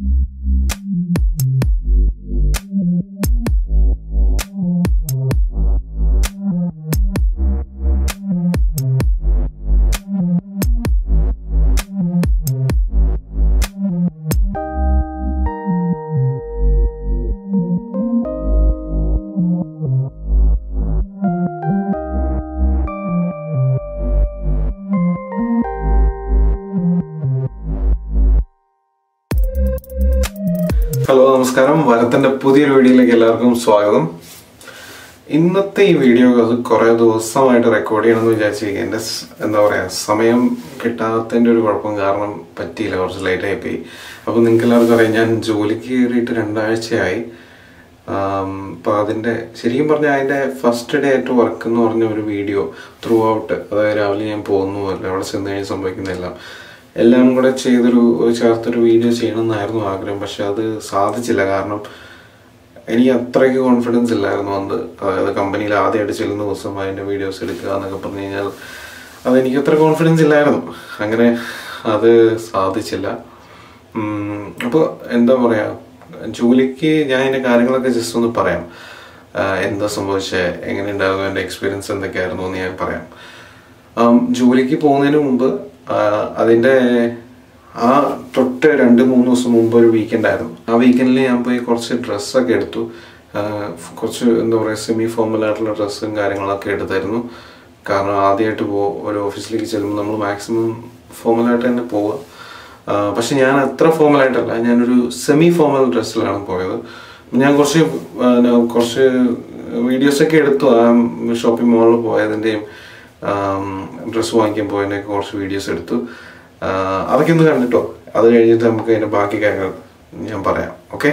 hello നമസ്കാരം വരത്തിന്റെ പുതിയൊരു വീഡിയോയിലേക്ക് എല്ലാവർക്കും സ്വാഗതം ഇന്നത്തെ ഈ വീഡിയോ അത് കുറെ ദിവസമായിട്ട് റെക്കോർഡ് ചെയ്യണമെന്ന് വിചാരിച്ചിരിക്കുക എൻ്റെ സ് എന്താ പറയാ സമയം കിട്ടാത്തതിൻ്റെ ഒരു കുഴപ്പം കാരണം പറ്റിയില്ല കുറച്ച് ലേറ്റ് ആയി പോയി അപ്പോൾ നിങ്ങൾക്ക് എല്ലാവർക്കും അറിയാം ഞാൻ ജോലിക്ക് കയറിയിട്ട് രണ്ടാഴ്ചയായി അപ്പോൾ അതിൻ്റെ ശരിക്കും പറഞ്ഞാൽ അതിൻ്റെ ഫസ്റ്റ് ഡേ ആയിട്ട് വർക്ക് എന്ന് പറഞ്ഞ ഒരു വീഡിയോ ത്രൂ ഔട്ട് അതായത് രാവിലെ ഞാൻ പോകുന്നു അല്ല അവിടെ ചെന്ന് കഴിഞ്ഞ് സംഭവിക്കുന്നതെല്ലാം എല്ലാം കൂടെ ചെയ്തൊരു ഒരു ചേർത്തൊരു വീഡിയോ ചെയ്യണമെന്നായിരുന്നു ആഗ്രഹം പക്ഷെ അത് സാധിച്ചില്ല കാരണം എനിക്ക് അത്രയ്ക്ക് കോൺഫിഡൻസ് ഇല്ലായിരുന്നു അന്ന് അതായത് കമ്പനിയിൽ ആദ്യമായിട്ട് ചെല്ലുന്ന ദിവസം അതിൻ്റെ വീഡിയോസ് എടുക്കുക എന്നൊക്കെ പറഞ്ഞു കഴിഞ്ഞാൽ അതെനിക്ക് അത്ര കോൺഫിഡൻസ് ഇല്ലായിരുന്നു അങ്ങനെ അത് സാധിച്ചില്ല അപ്പോൾ എന്താ പറയുക ജോലിക്ക് ഞാൻ അതിൻ്റെ കാര്യങ്ങളൊക്കെ ജസ്റ്റ് ഒന്ന് പറയാം ആഹ് എന്താ സംഭവിച്ചത് എങ്ങനെ ഉണ്ടായിരുന്നു എൻ്റെ എക്സ്പീരിയൻസ് എന്തൊക്കെയായിരുന്നു എന്ന് ഞാൻ പറയാം ആം, ജോലിക്ക് പോകുന്നതിന് മുമ്പ് ആ, അതിന്റെ ആ തൊട്ട് രണ്ട് മൂന്ന് ദിവസം മുമ്പ് ഒരു വീക്കെൻഡ് ആയിരുന്നു ആ വീക്കെൻഡിൽ ഞാൻ പോയി കുറച്ച് ഡ്രസ്സൊക്കെ എടുത്തു ആ, കുറച്ച് എന്താ പറയുക സെമി ഫോർമൽ ആയിട്ടുള്ള ഡ്രസ്സും കാര്യങ്ങളൊക്കെ എടുത്തായിരുന്നു കാരണം ആദ്യമായിട്ട് പോ ഒരു ഓഫീസിലേക്ക് ചെല്ലുമ്പോൾ നമ്മൾ മാക്സിമം ഫോർമലായിട്ട് തന്നെ പോവുക ആ, പക്ഷെ ഞാൻ അത്ര ഫോർമലായിട്ടല്ല ഞാനൊരു സെമി ഫോർമൽ ഡ്രസ്സിലാണ് പോയത് ഞാൻ കുറച്ച് ആ, ന- കുറച്ച് വീഡിയോസൊക്കെ എടുത്തു ആ ഷോപ്പിംഗ് മാളിൽ പോയതിൻ്റെയും ഡ്രസ്സ് വാങ്ങിക്കാൻ പോയതിൻ്റെയൊക്കെ കുറച്ച് വീഡിയോസ് എടുത്തു ആ, അതൊക്കെ ഒന്ന് കണ്ടിട്ടോ അത് കഴിഞ്ഞിട്ട് നമുക്ക് അതിൻ്റെ ബാക്കി കാര്യങ്ങൾ ഞാൻ പറയാം ഓക്കെ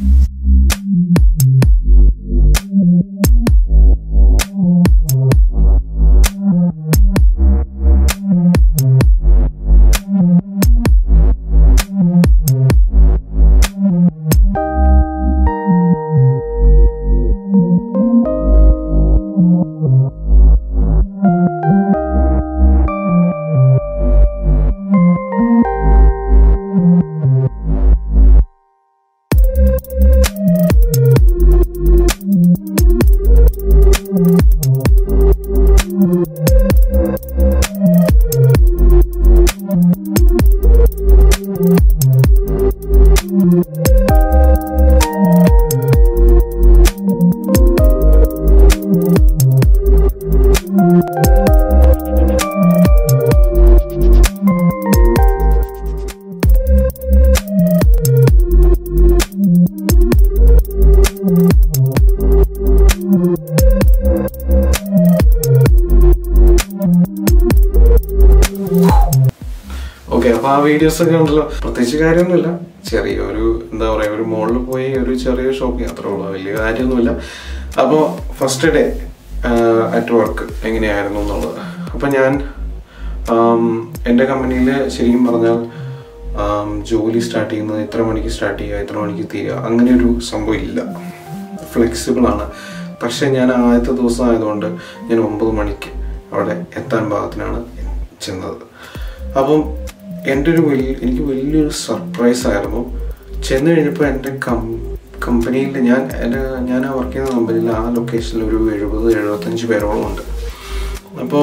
ഓക്കെ അപ്പൊ ആ വീഡിയോസ് ഒക്കെ ഉണ്ടല്ലോ പ്രത്യേകിച്ച് കാര്യമൊന്നുമില്ല ചെറിയൊരു എന്താ പറയാ ഒരു മോളിൽ പോയി ഒരു ചെറിയ ഷോപ്പിംഗ് അത്രേ ഉള്ളൂ വലിയ കാര്യമൊന്നുമില്ല അപ്പോൾ ഫസ്റ്റ് ഡേ അറ്റ് വർക്ക് എങ്ങനെയായിരുന്നു എന്നുള്ളത് അപ്പൊ ഞാൻ ആം, എൻ്റെ കമ്പനിയിൽ ശരിക്കും പറഞ്ഞാൽ ആം, ജോലി സ്റ്റാർട്ട് ചെയ്യുന്നത് ഇത്ര മണിക്ക് സ്റ്റാർട്ട് ചെയ്യുക ഇത്ര മണിക്ക് തീരുക അങ്ങനെ ഒരു സംഭവം ഇല്ല ഫ്ലെക്സിബിൾ ആണ് പക്ഷെ ഞാൻ ആദ്യത്തെ ദിവസം ആയതുകൊണ്ട് ഞാൻ ഒമ്പത് മണിക്ക് അവിടെ എത്താൻ പാകത്തിനാണ് ചെന്നത് അപ്പം എൻ്റെ ഒരു വലിയ എനിക്ക് വലിയൊരു സർപ്രൈസ് ആയിരുന്നു ചെന്ന് കഴിഞ്ഞപ്പോൾ എൻ്റെ കം കമ്പനിയിൽ ഞാൻ എൻ്റെ ഞാൻ വർക്ക് ചെയ്യുന്ന കമ്പനിയിൽ ആ ലൊക്കേഷനിൽ ഒരു എഴുപത് എഴുപത്തഞ്ച് പേരോളം ഉണ്ട് അപ്പോൾ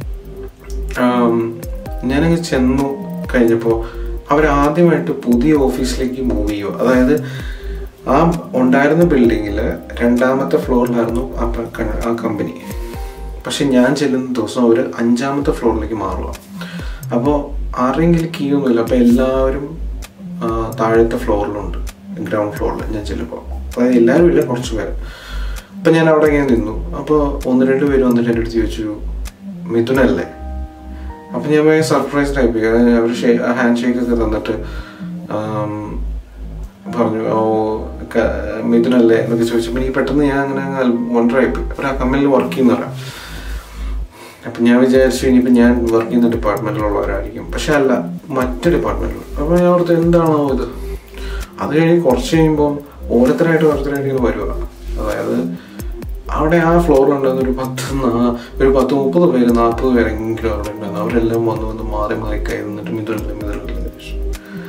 ഞാനങ്ങ് ചെന്നു കഴിഞ്ഞപ്പോൾ അവർ ആദ്യമായിട്ട് പുതിയ ഓഫീസിലേക്ക് മൂവ് ചെയ്യുക അതായത് ആ ഉണ്ടായിരുന്ന ബിൽഡിങ്ങിൽ രണ്ടാമത്തെ ഫ്ലോറിലായിരുന്നു ആ പ- ക- ആ കമ്പനി പക്ഷെ ഞാൻ ചെല്ലുന്ന ദിവസം അവർ അഞ്ചാമത്തെ ഫ്ലോറിലേക്ക് മാറുക അപ്പോൾ ആരുടെയെങ്കിലും കീ ഒന്നുമില്ല അപ്പോൾ എല്ലാവരും ആ, താഴത്തെ ഫ്ലോറിലുണ്ട് ഗ്രൗണ്ട് ഫ്ലോറിൽ ഞാൻ ചെല്ലുമ്പോൾ അതായത് എല്ലാവരും ഇല്ല കുറച്ച് പേര് അപ്പം ഞാൻ അവിടെ ഇങ്ങനെ നിന്നു അപ്പോൾ ഒന്ന് രണ്ട് പേര് വന്നിട്ട് എൻ്റെ അടുത്ത് ചോദിച്ചു മിഥുനല്ലേ അപ്പം ഞാൻ ഭയങ്കര സർപ്രൈസ്ഡ് ആയിപ്പോയി അതായത് അവർ ഹാൻഡ് ഷേക്ക് ഒക്കെ തന്നിട്ട് ആം, പറഞ്ഞു ഓ ക- മിഥുനല്ലേ എന്നൊക്കെ ചോദിച്ചപ്പോൾ എനിക്ക് പെട്ടെന്ന് ഞാൻ അങ്ങനെ വണ്ടർ ആയിപ്പോയി അവർ ആ കമ്പനിയിൽ വർക്ക് ചെയ്യുന്നവരാണ് അപ്പം ഞാൻ വിചാരിച്ചു ഇനിയിപ്പോൾ ഞാൻ വർക്ക് ചെയ്യുന്ന ഡിപ്പാർട്ട്മെൻറ്റിലുള്ളവരായിരിക്കും പക്ഷെ അല്ല മറ്റ് ഡിപ്പാർട്ട്മെൻറ്റിൽ അപ്പോൾ ഞാൻ ഓർത്ത് എന്താണോ ഇത് അത് കഴിഞ്ഞ് കുറച്ച് കഴിയുമ്പോൾ ഓരോരുത്തരായിട്ട് ഓരോരുത്തരായിട്ട് ഇങ്ങനെ വരുക അതായത് അവിടെ ആ ഫ്ലോറിലുണ്ടായിരുന്ന ഒരു പത്ത് നാ- ഒരു പത്ത് മുപ്പത് പേര് നാൽപ്പത് പേരെങ്കിലും അവിടെ ഉണ്ടായിരുന്നു അവരെല്ലാം വന്ന് വന്ന് മാറി മാറി കൈ നിന്നിട്ട് മിതുലില്ല മിതുലില്ല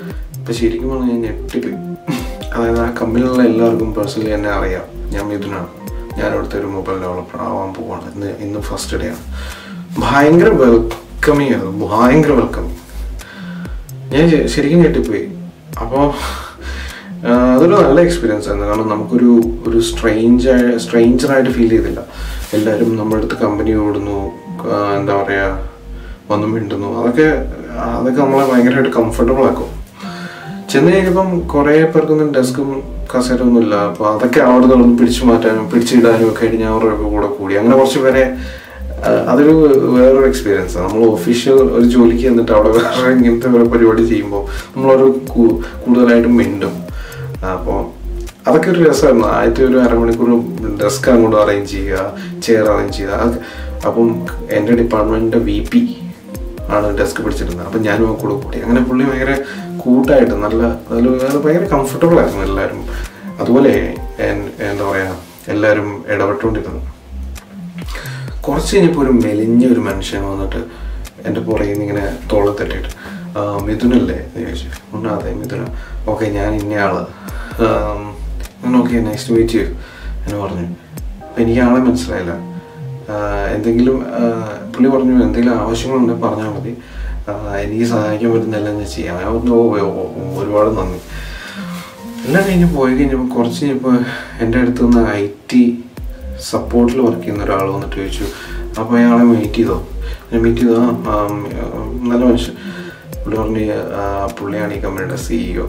അപ്പം ശരിക്കും പറഞ്ഞാൽ ഞാൻ ഞെട്ടിപ്പോയി അതായത് ആ കമ്പനിയിലുള്ള എല്ലാവർക്കും പേഴ്സണലി എന്നെ അറിയാം ഞാൻ മിഥുനാണ് ഞാൻ അവിടുത്തെ ഒരു മൊബൈൽ ഡെവലപ്പർ ആവാൻ പോവാണ് ഇന്ന് ഇന്ന് ഫസ്റ്റ് ഡേ ആണ് ഭയങ്കര വെൽക്കമിങ് ആയിരുന്നു ഭയങ്കര വെൽക്കമിങ് ഞാൻ ശ- ശരിക്കും ഞെട്ടിപ്പോയി അപ്പോൾ അതൊരു നല്ല എക്സ്പീരിയൻസ് ആയിരുന്നു കാരണം നമുക്കൊരു ഒരു സ്ട്രെയിഞ്ച് സ്ട്രെയിഞ്ചറായിട്ട് ഫീൽ ചെയ്തില്ല എല്ലാവരും നമ്മുടെ അടുത്ത് കമ്പനി ഓടുന്നു ആ, എന്താ പറയുക വന്നു മിണ്ടുന്നു അതൊക്കെ അതൊക്കെ നമ്മളെ ഭയങ്കരമായിട്ട് കംഫർട്ടബിൾ ആക്കും ചെന്ന് കഴിഞ്ഞപ്പം കുറേ പേർക്കൊന്നും ഡെസ്കും കസേരൊന്നും ഇല്ല അപ്പോൾ അതൊക്കെ അവിടെ നിന്ന് പിടിച്ചു മാറ്റാനും പിടിച്ചിടാനും ഒക്കെ ആയിട്ട് ഞാൻ അവരുടെ കൂടെ കൂടി അങ്ങനെ കുറച്ച് പേരെ ആ, അതൊരു വേറൊരു എക്സ്പീരിയൻസ് നമ്മൾ ഒഫീഷ്യൽ ഒരു ജോലിക്ക് എന്നിട്ട് അവിടെ വേറെ ഇങ്ങനത്തെ ഒരു പരിപാടി ചെയ്യുമ്പോൾ നമ്മളൊരു കൂ- കൂടുതലായിട്ടും മിണ്ടും അപ്പോൾ അതൊക്കെ ഒരു രസമായിരുന്നു ആദ്യത്തെ ഒരു അരമണിക്കൂർ ഡെസ്ക് അങ്ങോട്ട് അറേഞ്ച് ചെയ്യുക ചെയർ അറേഞ്ച് ചെയ്യുക അത് അപ്പം എൻ്റെ ഡിപ്പാർട്ട്മെൻറ്റിൻ്റെ വി പി ആണ് ഡെസ്ക് പിടിച്ചിരുന്നത് അപ്പം ഞാനും ആ കൂടെ കൂടി അങ്ങനെ പുള്ളി ഭയങ്കര കൂട്ടായിട്ട് നല്ല അതിൽ ഭയങ്കര കംഫർട്ടബിൾ ആയിരുന്നു എല്ലാവരും അതുപോലെ എൻ- എന്താ പറയുക എല്ലാവരും ഇടപെട്ടുകൊണ്ടിരുന്നു കുറച്ച് കഴിഞ്ഞപ്പോൾ ഒരു മെലിഞ്ഞ ഒരു മനുഷ്യൻ വന്നിട്ട് എൻ്റെ പുറകിൽ നിന്ന് ഇങ്ങനെ തോളെ തട്ടിയിട്ട് "ആ, മിഥുനല്ലേ എന്ന് ചോദിച്ചു ഉണ്ണ അതെ മിഥുന ഓക്കെ ഞാൻ ഇന്നയാള് ഞാൻ ഓക്കെ നെക്സ്റ്റ് മീറ്റ് ചെയ്യൂ എന്ന് പറഞ്ഞു അപ്പം എനിക്ക് ആളെ മനസ്സിലായില്ല ആ, എന്തെങ്കിലും ആ, പുള്ളി പറഞ്ഞു എന്തെങ്കിലും ആവശ്യങ്ങളുണ്ടെങ്കിൽ പറഞ്ഞാൽ മതി ആ, എനിക്ക് സഹായിക്കാൻ പറ്റുന്നതെല്ലാം ഞാൻ ചെയ്യാം ഞാൻ പറഞ്ഞു ഓ ഓ, ഓ, ഒരുപാട് നന്ദി എല്ലാം കഴിഞ്ഞ് പോയി കഴിഞ്ഞപ്പോൾ കുറച്ച് കഴിഞ്ഞപ്പോൾ എൻ്റെ അടുത്ത് നിന്ന് ഐ ടി സപ്പോർട്ടിൽ വർക്ക് ചെയ്യുന്ന ഒരാൾ വന്നിട്ട് ചോദിച്ചു അപ്പോൾ അയാളെ മീറ്റ് ചെയ്തോ ഞാൻ മീറ്റ് ചെയ്തോ ആ ആം, നല്ല മനുഷ്യൻ പുള്ളി പറഞ്ഞു "ആ, പുള്ളിയാണ് ഈ കമ്പനിയുടെ സിഇഒ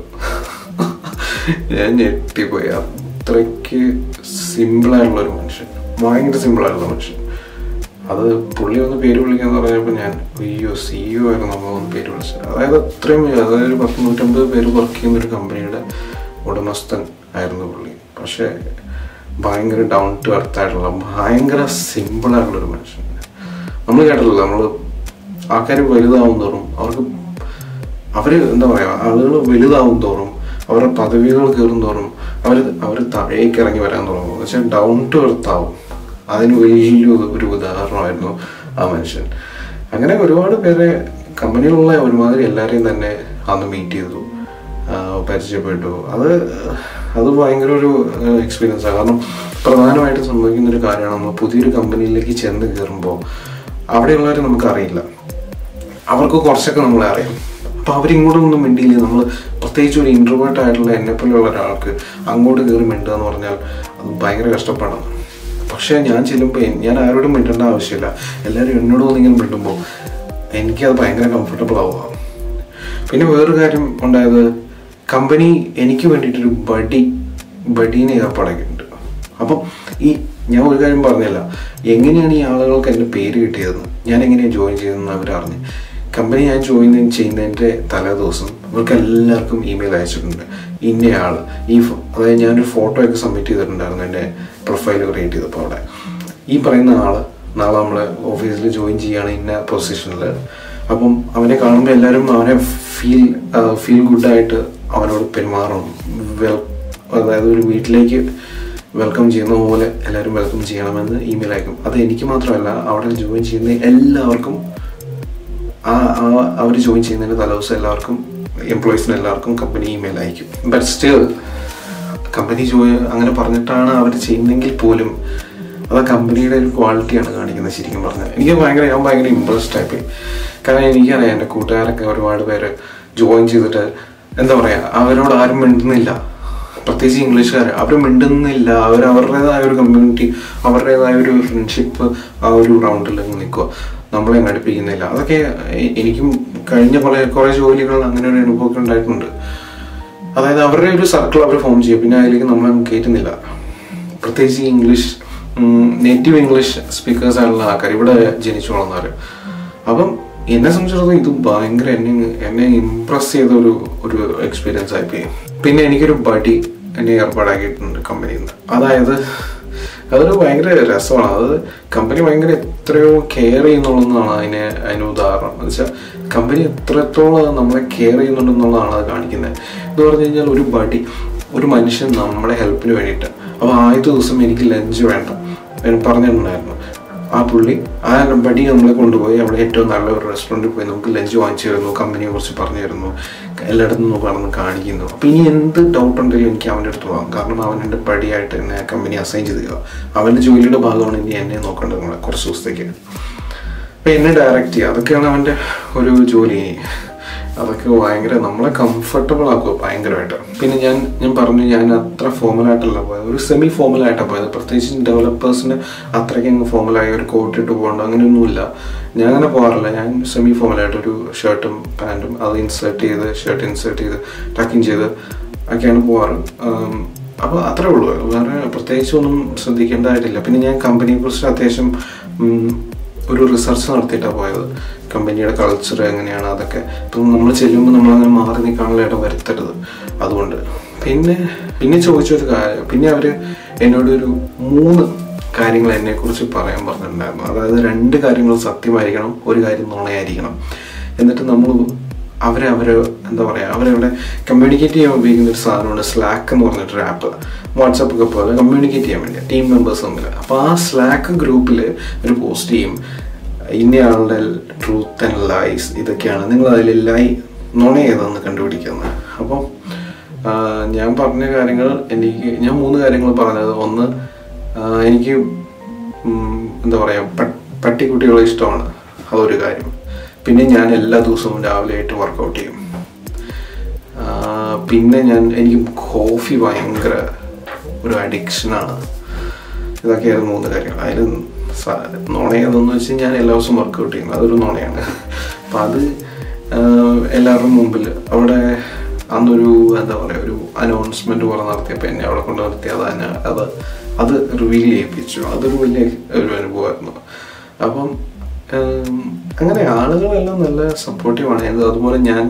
ഞാൻ ഞെട്ടിപ്പോയി അത്രയ്ക്ക് സിമ്പിളായിട്ടുള്ള ഒരു മനുഷ്യൻ ഭയങ്കര സിമ്പിളായിട്ടുള്ള മനുഷ്യൻ അത് പുള്ളി ഒന്ന് പേര് വിളിക്കാന്ന് പറഞ്ഞപ്പോൾ ഞാൻ അയ്യോ സിഇഒ ആയിരുന്നു നമ്മൾ ഒന്ന് പേര് വിളിച്ചത് അതായത് അത്രയും അതായത് ഒരു പത്ത് നൂറ്റമ്പത് പേര് വർക്ക് ചെയ്യുന്ന ഒരു കമ്പനിയുടെ ഉടമസ്ഥൻ ആയിരുന്നു പുള്ളി പക്ഷേ ഭയങ്കര ഡൗൺ ടു എർത്ത് ആയിട്ടുള്ള ഭയങ്കര സിമ്പിൾ ആയിട്ടുള്ള ഒരു മനുഷ്യൻ നമ്മൾ കേട്ടില്ല നമ്മൾ ആൾക്കാർ വലുതാവും തോറും അവർക്ക് അവര് എന്താ പറയാ ആളുകൾ വലുതാവും തോറും അവരുടെ പദവികൾ കയറും തോറും അവർ അവർ താഴേക്ക് ഇറങ്ങി വരാൻ തുടങ്ങും പക്ഷെ ഡൗൺ ടു എർത്ത് ആവും അതിന് വലിയ ഒരു ഉദാഹരണമായിരുന്നു ആ മനുഷ്യൻ അങ്ങനെ ഒരുപാട് പേരെ കമ്പനിയിലുള്ള ഒരുമാതിരി എല്ലാവരെയും തന്നെ അന്ന് മീറ്റ് ചെയ്തു ആ, പരിചയപ്പെട്ടു അത് അത് ഭയങ്കര ഒരു എക്സ്പീരിയൻസ് ആണ് കാരണം പ്രധാനമായിട്ടും സംഭവിക്കുന്ന ഒരു കാര്യമാണ് നമ്മൾ പുതിയൊരു കമ്പനിയിലേക്ക് ചെന്ന് കയറുമ്പോൾ അവിടെയുള്ളവരെ നമുക്കറിയില്ല അവർക്ക് കുറച്ചൊക്കെ നമ്മളെ അറിയാം അപ്പൊ അവരിങ്ങോട്ടൊന്നും മിണ്ടിയില്ല നമ്മൾ പ്രത്യേകിച്ച് ഒരു ഇൻട്രോവേർട്ട് ആയിട്ടുള്ള എന്നെ പോലെയുള്ള ഒരാൾക്ക് അങ്ങോട്ട് കയറി മിണ്ടുക എന്ന് പറഞ്ഞാൽ അത് ഭയങ്കര കഷ്ടപ്പാടാണ് പക്ഷേ ഞാൻ ചെല്ലുമ്പോൾ ഞാൻ ആരോടും മിണ്ടേണ്ട ആവശ്യമില്ല എല്ലാവരും എന്നോട് വന്നിങ്ങനെ മിണ്ടുമ്പോൾ എനിക്കത് ഭയങ്കര കംഫർട്ടബിൾ ആവുക പിന്നെ വേറൊരു കാര്യം ഉണ്ടായത് കമ്പനി എനിക്ക് വേണ്ടിയിട്ടൊരു ബഡി ബഡീനെ ഏർപ്പാടാക്കിയിട്ടുണ്ട് അപ്പം ഈ ഞാൻ ഒരു കാര്യം പറഞ്ഞില്ല എങ്ങനെയാണ് ഈ ആളുകൾക്ക് എൻ്റെ പേര് കിട്ടിയതെന്ന് ഞാൻ എങ്ങനെയാണ് ജോയിൻ ചെയ്തതെന്ന് അവരറിഞ്ഞ് കമ്പനി ഞാൻ ജോയിൻ ചെയ്യുന്നതിൻ്റെ തലേ ദിവസം അവർക്ക് എല്ലാവർക്കും ഇമെയിൽ അയച്ചിട്ടുണ്ട് ഇന്നയാൾ ഈ ഫോ- അതായത് ഞാനൊരു ഫോട്ടോ ഒക്കെ സബ്മിറ്റ് ചെയ്തിട്ടുണ്ടായിരുന്നു എൻ്റെ പ്രൊഫൈൽ ക്രിയേറ്റ് ചെയ്തപ്പോൾ അവിടെ ഈ പറയുന്ന ആള് നാളെ നമ്മൾ ഓഫീസിൽ ജോയിൻ ചെയ്യാണ് ഇന്ന പൊസിഷനിൽ അപ്പം അവനെ കാണുമ്പോൾ എല്ലാവരും അവനെ ഫീൽ ഫീൽ ഗുഡായിട്ട് അവനോട് പെരുമാറണം വെൽ അതായത് ഒരു വീട്ടിലേക്ക് വെൽക്കം ചെയ്യുന്ന പോലെ എല്ലാവരും വെൽക്കം ചെയ്യണമെന്ന് ഇമെയിൽ അയക്കും അത് എനിക്ക് മാത്രമല്ല അവിടെ ജോയിൻ ചെയ്യുന്ന എല്ലാവർക്കും ആ അവർ ജോയിൻ ചെയ്യുന്നതിന് തലേദിവസം എല്ലാവർക്കും എംപ്ലോയീസിന് എല്ലാവർക്കും കമ്പനി ഇമെയിൽ അയക്കും ബട്ട് സ്റ്റിൽ കമ്പനി ജോയി അങ്ങനെ പറഞ്ഞിട്ടാണ് അവർ ചെയ്യുന്നെങ്കിൽ പോലും അത് ആ കമ്പനിയുടെ ഒരു ക്വാളിറ്റിയാണ് കാണിക്കുന്നത് ശരിക്കും പറഞ്ഞാൽ എനിക്ക് ഭയങ്കര ഞാൻ ഭയങ്കര ഇമ്പ്രസ്ഡ് ആയിപ്പോയി കാരണം എനിക്കറിയാം എൻ്റെ കൂട്ടുകാരൊക്കെ ഒരുപാട് പേര് ജോയിൻ ചെയ്തിട്ട് എന്താ പറയുക അവരോട് ആരും മിണ്ടുന്നില്ല പ്രത്യേകിച്ച് ഇംഗ്ലീഷുകാർ അവർ മിണ്ടുന്നില്ല അവർ അവരുടേതായ ഒരു കമ്മ്യൂണിറ്റി അവരുടേതായ ഒരു ഫ്രണ്ട്ഷിപ്പ് ആ ഒരു റൗണ്ടിൽ നിൽക്കുക നമ്മളെ അടുപ്പിക്കുന്നില്ല അതൊക്കെ എ- എനിക്കും കഴിഞ്ഞ കുറേ കുറേ ജോലികൾ അങ്ങനെ ഒരു അനുഭവമൊക്കെ ഉണ്ടായിട്ടുണ്ട് അതായത് അവരുടെ ഒരു സർക്കിൾ അവർ ഫോം ചെയ്യും പിന്നെ അതിലേക്ക് നമ്മളെ കയറ്റുന്നില്ല പ്രത്യേകിച്ച് ഈ ഇംഗ്ലീഷ് നേറ്റീവ് ഇംഗ്ലീഷ് സ്പീക്കേഴ്സ് ആയിട്ടുള്ള ആൾക്കാർ ഇവിടെ ജനിച്ചു വളർന്നവർ അപ്പം എന്നെ സംബന്ധിച്ചിടത്തോളം ഇത് ഭയങ്കര എന്നെ എന്നെ ഇമ്പ്രസ് ചെയ്ത ഒരു ഒരു എക്സ്പീരിയൻസ് ആയിപ്പോയി പിന്നെ എനിക്കൊരു ബഡി എന്നെ ഏർപ്പാടാക്കിയിട്ടുണ്ട് കമ്പനിയിൽ നിന്ന് അതായത് അതൊരു ഭയങ്കര രസമാണ് അത് കമ്പനി ഭയങ്കര എത്രയോ കെയർ ചെയ്യുന്നുള്ളതാണ് അതിന് അതിന് ഉദാഹരണം എന്ന് വെച്ചാൽ കമ്പനി എത്രത്തോളം നമ്മളെ കെയർ ചെയ്യുന്നുണ്ടെന്നുള്ളതാണ് അത് കാണിക്കുന്നത് എന്ന് പറഞ്ഞു കഴിഞ്ഞാൽ ഒരു ബഡി ഒരു മനുഷ്യൻ നമ്മളെ ഹെൽപ്പിന് വേണ്ടിയിട്ട് അപ്പോൾ ആദ്യത്തെ ദിവസം എനിക്ക് ലഞ്ച് വേണ്ട ഞാൻ പറഞ്ഞിട്ടുണ്ടായിരുന്നു ആ പുള്ളി ആ ബഡി നമ്മളെ കൊണ്ടുപോയി അവിടെ ഏറ്റവും നല്ല ഒരു റെസ്റ്റോറൻറ്റിൽ പോയി നമുക്ക് ലഞ്ച് വാങ്ങിച്ചു തരുന്നു കമ്പനിയെ കുറിച്ച് പറഞ്ഞു തരുന്നു എല്ലായിടത്തും നിന്ന് പറഞ്ഞ് കാണിക്കുന്നു അപ്പോൾ ഇനി എന്ത് ഡൗട്ട് ഉണ്ടെങ്കിലും എനിക്ക് അവൻ്റെ അടുത്ത് പോകാം കാരണം അവൻ എൻ്റെ പടിയായിട്ട് എന്നെ കമ്പനി അസൈൻ ചെയ്ത് അവൻ്റെ ജോലിയുടെ ഭാഗമാണ് ഇനി എന്നെ നോക്കേണ്ടത് നമ്മളെ കുറച്ച് ദിവസത്തേക്ക് അപ്പം എന്നെ ഡയറക്റ്റ് ചെയ്യുക അതൊക്കെയാണ് അവൻ്റെ ഒരു ജോലി അതൊക്കെ ഭയങ്കര നമ്മളെ കംഫർട്ടബിൾ ആക്കുക ഭയങ്കരമായിട്ട് പിന്നെ ഞാൻ ഞാൻ പറഞ്ഞു ഞാൻ അത്ര ഫോമലായിട്ടല്ല പോയത് ഒരു സെമി ഫോമലായിട്ടാണ് പോയത് പ്രത്യേകിച്ച് ഡെവലപ്പേഴ്സിന് അത്രയ്ക്ക് അങ്ങ് ഫോമലായി ഒരു കോട്ട് ഇട്ട് പോകണ്ട അങ്ങനെയൊന്നുമില്ല ഞാൻ അങ്ങനെ പോകാറില്ല ഞാൻ സെമി ഫോമലായിട്ട് ഒരു ഷർട്ടും പാൻറ്റും അത് ഇൻസേർട്ട് ചെയ്ത് ഷർട്ട് ഇൻസേർട്ട് ചെയ്ത് ടക്കിങ് ചെയ്ത് ഒക്കെയാണ് പോകാറ് അപ്പോൾ അത്രേ ഉള്ളൂ വേറെ പ്രത്യേകിച്ച് ഒന്നും ശ്രദ്ധിക്കേണ്ടതായിട്ടില്ല പിന്നെ ഞാൻ കമ്പനിയെ കുറിച്ച് അത്യാവശ്യം ഉം, ഒരു റിസർച്ച് നടത്തിയിട്ടാണ് പോയത് കമ്പനിയുടെ കൾച്ചർ എങ്ങനെയാണ് അതൊക്കെ ഇപ്പം നമ്മൾ ചെല്ലുമ്പോൾ നമ്മളങ്ങനെ മാറി നിൽക്കാനുള്ള ഇടം വരുത്തരുത് അതുകൊണ്ട് പിന്നെ പിന്നെ ചോദിച്ചൊരു കാര്യം പിന്നെ അവർ എന്നോട് ഒരു മൂന്ന് കാര്യങ്ങൾ എന്നെക്കുറിച്ച് പറയാൻ പറഞ്ഞിട്ടുണ്ടായിരുന്നു അതായത് രണ്ട് കാര്യങ്ങൾ സത്യമായിരിക്കണം ഒരു കാര്യം നുണയായിരിക്കണം എന്നിട്ട് നമ്മൾ അവരെ അവർ എന്താ പറയുക അവരവിടെ കമ്മ്യൂണിക്കേറ്റ് ചെയ്യാൻ ഉപയോഗിക്കുന്ന ഒരു സാധനമുണ്ട് സ്ലാക്ക് എന്ന് പറഞ്ഞിട്ടൊരു ആപ്പ് വാട്സപ്പ് ഒക്കെ പോലെ കമ്മ്യൂണിക്കേറ്റ് ചെയ്യാൻ വേണ്ടി ടീം മെമ്പേഴ്സ് തമ്മിൽ അപ്പോൾ ആ സ്ലാക്ക് ഗ്രൂപ്പിൽ ഒരു പോസ്റ്റ് ചെയ്യും ഇന്നയാളുടെ ട്രൂത്ത് ആൻഡ് ലൈസ് ഇതൊക്കെയാണ് നിങ്ങൾ അതിൽ ലൈ നുണ ഏതെന്ന് കണ്ടുപിടിക്കുന്നത് അപ്പം ആ, ഞാൻ പറഞ്ഞ കാര്യങ്ങൾ എനിക്ക് ഞാൻ മൂന്ന് കാര്യങ്ങൾ പറഞ്ഞത് ഒന്ന് ആ, എനിക്ക് ഉം, എന്താ പറയുക പ- പട്ടിക്കുട്ടികളെ ഇഷ്ടമാണ് അതൊരു കാര്യം പിന്നെ ഞാൻ എല്ലാ ദിവസവും രാവിലെ ആയിട്ട് വർക്കൗട്ട് ചെയ്യും ആ, പിന്നെ ഞാൻ എനിക്ക് കോഫി ഭയങ്കര ഒരു അഡിക്ഷനാണ് ഇതൊക്കെയായിരുന്നു മൂന്ന് കാര്യങ്ങൾ അതിൽ നുണയെന്ന് വെച്ചാൽ ഞാൻ എല്ലാ ദിവസവും വർക്കൗട്ട് ചെയ്യും അതൊരു നുണയാണ് അപ്പം അത് ആ, എല്ലാവരുടെയും മുമ്പിൽ അവിടെ അന്നൊരു എന്താ പറയുക ഒരു അനൗൺസ്മെന്റ് പോലെ നടത്തിയപ്പോൾ എന്നെ അവിടെ കൊണ്ട് നിർത്തി അത് തന്നെ അത് അത് റിവീൽ ചെയ്യിപ്പിച്ചു അതൊരു വലിയ ഒരു അനുഭവമായിരുന്നു അപ്പം ഉം, അങ്ങനെ ആളുകളെല്ലാം നല്ല സപ്പോർട്ടീവാണ് ഇത് അതുപോലെ ഞാൻ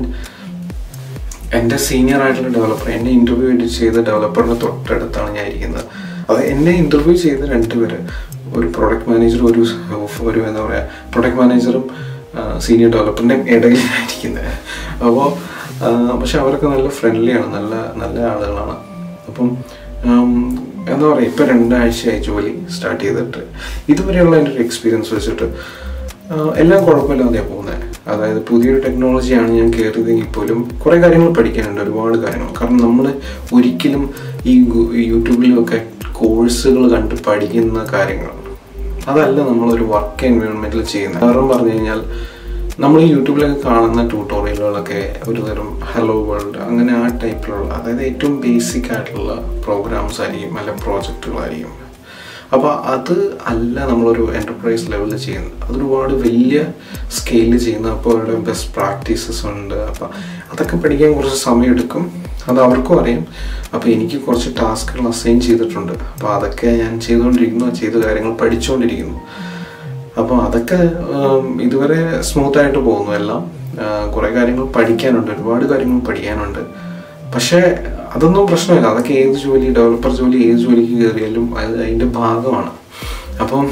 എൻ്റെ സീനിയർ ആയിട്ടുള്ള ഡെവലപ്പർ എന്നെ ഇൻ്റർവ്യൂ ചെയ്ത ഡെവലപ്പറിന് തൊട്ടടുത്താണ് ഞാൻ ഇരിക്കുന്നത് അത് എന്നെ ഇൻ്റർവ്യൂ ചെയ്ത രണ്ടുപേര് ഒരു പ്രൊഡക്റ്റ് മാനേജറും ഒരു ഒരു എന്താ പറയുക പ്രൊഡക്റ്റ് മാനേജറും സീനിയർ ഡെവലപ്പറിൻ്റെ ഇടയിലായിരിക്കുന്നത് അപ്പോൾ പക്ഷെ അവരൊക്കെ നല്ല ഫ്രണ്ട്ലിയാണ് നല്ല നല്ല ആളുകളാണ് അപ്പം ഉം, എന്താ പറയുക ഇപ്പം രണ്ടാഴ്ചയായി ജോലി സ്റ്റാർട്ട് ചെയ്തിട്ട് ഇതുവരെയുള്ള എൻ്റെ ഒരു എക്സ്പീരിയൻസ് വെച്ചിട്ട് ആഹ് എല്ലാം കുഴപ്പമില്ലാതെയാണ് പോകുന്നത് അതായത് പുതിയൊരു ടെക്നോളജിയാണ് ഞാൻ കയറിയതെങ്കിൽ പോലും കുറേ കാര്യങ്ങൾ പഠിക്കാനുണ്ട് ഒരുപാട് കാര്യങ്ങൾ കാരണം നമ്മൾ ഒരിക്കലും ഈ ഗു- ഈ യൂട്യൂബിലൊക്കെ കോഴ്സുകൾ കണ്ട് പഠിക്കുന്ന കാര്യങ്ങൾ അതല്ല നമ്മളൊരു വർക്ക് എൻവയോൺമെൻറ്റിൽ ചെയ്യുന്നത് കാരണം പറഞ്ഞു കഴിഞ്ഞാൽ നമ്മൾ ഈ യൂട്യൂബിലൊക്കെ കാണുന്ന ട്യൂട്ടോറിയലുകളൊക്കെ ഒരു തരം ഹലോ വേൾഡ് അങ്ങനെ ആ ടൈപ്പിലുള്ള അതായത് ഏറ്റവും ബേസിക് ആയിട്ടുള്ള പ്രോഗ്രാംസ് ആയിരിക്കും അല്ല പ്രോജക്റ്റുകളായിരിക്കും അപ്പോൾ അത് അല്ല നമ്മളൊരു എൻ്റർപ്രൈസ് ലെവലിൽ ചെയ്യുന്നത് അതൊരുപാട് വലിയ സ്കെയിലിൽ ചെയ്യുന്ന അപ്പോൾ അവരുടെ ബെസ്റ്റ് പ്രാക്ടീസസ് ഉണ്ട് അപ്പോൾ അതൊക്കെ പഠിക്കാൻ കുറച്ച് സമയമെടുക്കും അത് അവർക്കും അറിയാം അപ്പോൾ എനിക്ക് കുറച്ച് ടാസ്കുകൾ അസൈൻ ചെയ്തിട്ടുണ്ട് അപ്പോൾ അതൊക്കെ ഞാൻ ചെയ്തുകൊണ്ടിരിക്കുന്നു ചെയ്ത കാര്യങ്ങൾ പഠിച്ചുകൊണ്ടിരിക്കുന്നു അപ്പോൾ അതൊക്കെ ഉം, ഇതുവരെ സ്മൂത്ത് ആയിട്ട് പോകുന്നു എല്ലാം ആ, കുറേ കാര്യങ്ങൾ പഠിക്കാനുണ്ട് ഒരുപാട് കാര്യങ്ങൾ പഠിക്കാനുണ്ട് പക്ഷേ അതൊന്നും പ്രശ്നമില്ല അതൊക്കെ ഏത് ജോലി ഡെവലപ്പർ ജോലി ഏത് ജോലിക്ക് കയറിയാലും അത് അതിൻ്റെ ഭാഗമാണ് അപ്പം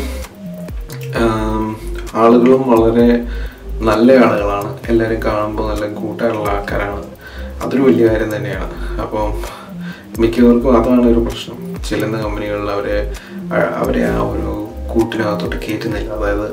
ആം, ആളുകളും വളരെ നല്ല ആളുകളാണ് എല്ലാവരും കാണുമ്പോൾ നല്ല കൂട്ടായുള്ള ആൾക്കാരാണ് അതൊരു വലിയ കാര്യം തന്നെയാണ് അപ്പം മിക്കവർക്കും അതാണ് ഒരു പ്രശ്നം ചെല്ലുന്ന കമ്പനികളിൽ അവരെ അ- അവരെ ആ ഒരു കൂട്ടിനകത്തോട്ട് കയറ്റുന്നില്ല അതായത്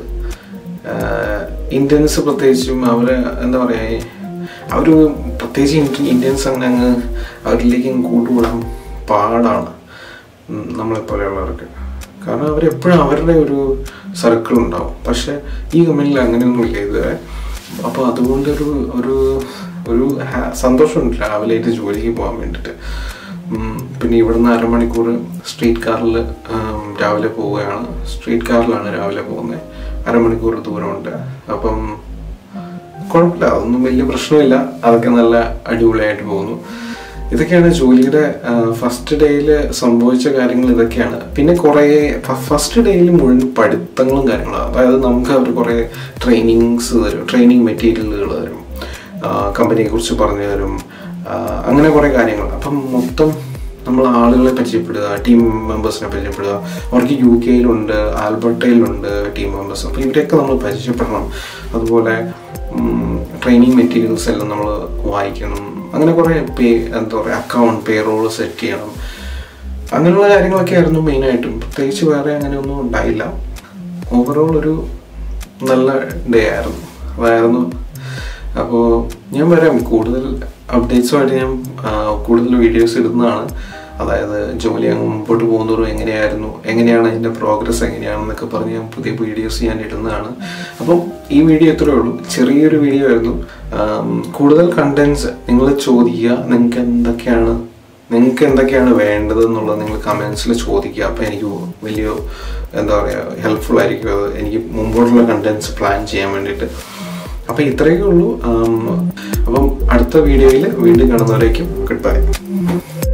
ഇന്ത്യൻസ് പ്രത്യേകിച്ചും അവരെ എന്താ പറയുക അവർ പ്രത്യേകിച്ച് ഇന്ത്യ- ഇന്ത്യൻസ് അങ്ങനെ അങ്ങ് അവരിലേക്ക് അങ്ങ് കൂട്ടുകൂടാൻ പാടാണ് ഉം, നമ്മളെപ്പോലെയുള്ളവർക്ക് കാരണം അവരെപ്പോഴും അവരുടെ ഒരു സർക്കിൾ ഉണ്ടാവും പക്ഷെ ഈ കമ്പനിയിൽ അങ്ങനെയൊന്നുമില്ല ഇതുവരെ അപ്പോൾ അതുകൊണ്ട് ഒരു ഒരു ഒരു ഹാ- സന്തോഷമുണ്ട് രാവിലെ ആയിട്ട് ജോലിക്ക് പോകാൻ വേണ്ടിയിട്ട് ഉം, പിന്നെ ഇവിടുന്ന് അരമണിക്കൂർ സ്ട്രീറ്റ് കാറിൽ രാവിലെ പോവുകയാണ് സ്ട്രീറ്റ് കാറിലാണ് രാവിലെ പോകുന്നത് അരമണിക്കൂർ ദൂരമുണ്ട് അപ്പം കുഴപ്പമില്ല അതൊന്നും വലിയ പ്രശ്നമില്ല അതൊക്കെ നല്ല അടിപൊളിയായിട്ട് പോകുന്നു ഇതൊക്കെയാണ് ജോലിയുടെ ഫസ്റ്റ് ഡേയിൽ സംഭവിച്ച കാര്യങ്ങൾ ഇതൊക്കെയാണ് പിന്നെ കുറേ ഫസ്റ്റ് ഡേയിൽ മുഴുവൻ പഠിത്തങ്ങളും കാര്യങ്ങളും അതായത് നമുക്ക് അവർ കുറേ ട്രെയിനിങ്സ് തരും ട്രെയിനിങ് മെറ്റീരിയലുകൾ തരും കമ്പനിയെ കുറിച്ച് പറഞ്ഞു തരും ആ, അങ്ങനെ കുറേ കാര്യങ്ങൾ അപ്പം മൊത്തം നമ്മൾ ആളുകളെ പരിചയപ്പെടുക ടീം മെമ്പേഴ്സിനെ പരിചയപ്പെടുക അവർക്ക് യു കെയിലുണ്ട് ആൽബർട്ടയിലുണ്ട് ടീം മെമ്പേഴ്സ് അപ്പോൾ ഇവരെയൊക്കെ നമ്മൾ പരിചയപ്പെടണം അതുപോലെ ട്രെയിനിങ് മെറ്റീരിയൽസ് എല്ലാം നമ്മൾ വായിക്കണം അങ്ങനെ കുറേ പേ എന്താ പറയുക അക്കൗണ്ട് പേ റോൾ സെറ്റ് ചെയ്യണം അങ്ങനെയുള്ള കാര്യങ്ങളൊക്കെ ആയിരുന്നു മെയിനായിട്ടും പ്രത്യേകിച്ച് വേറെ അങ്ങനെയൊന്നും ഉണ്ടായില്ല ഓവറോൾ ഒരു നല്ല ഡേ ആയിരുന്നു അതായിരുന്നു അപ്പോൾ ഞാൻ വരാം കൂടുതൽ അപ്ഡേറ്റ്സുമായിട്ട് ഞാൻ ആ, കൂടുതൽ വീഡിയോസ് ഇടുന്നതാണ് അതായത് ജോലി അങ്ങ് മുമ്പോട്ട് പോകുന്നതോറും എങ്ങനെയായിരുന്നു എങ്ങനെയാണ് അതിൻ്റെ പ്രോഗ്രസ് എങ്ങനെയാണെന്നൊക്കെ പറഞ്ഞ് ഞാൻ പുതിയ വീഡിയോസ് ഞാൻ ഇടുന്നതാണ് അപ്പം ഈ വീഡിയോ ഇത്രയേ ഉള്ളൂ ചെറിയൊരു വീഡിയോ ആയിരുന്നു ആം, കൂടുതൽ കണ്ടന്റ്സ് നിങ്ങൾ ചോദിക്കുക നിങ്ങൾക്ക് എന്തൊക്കെയാണ് നിങ്ങൾക്ക് എന്തൊക്കെയാണ് വേണ്ടത് എന്നുള്ളത് നിങ്ങൾ കമൻസിൽ ചോദിക്കുക അപ്പോൾ എനിക്ക് വലിയ എന്താ പറയുക ഹെൽപ്ഫുൾ ആയിരിക്കും അത് എനിക്ക് മുമ്പോട്ടുള്ള കണ്ടന്റ്സ് പ്ലാൻ ചെയ്യാൻ വേണ്ടിയിട്ട് അപ്പം ഇത്രയൊക്കെ ഉള്ളൂ ആം, അപ്പം അടുത്ത വീഡിയോയിൽ വീണ്ടും കാണുന്നവരേക്കും ഗുഡ് ബൈ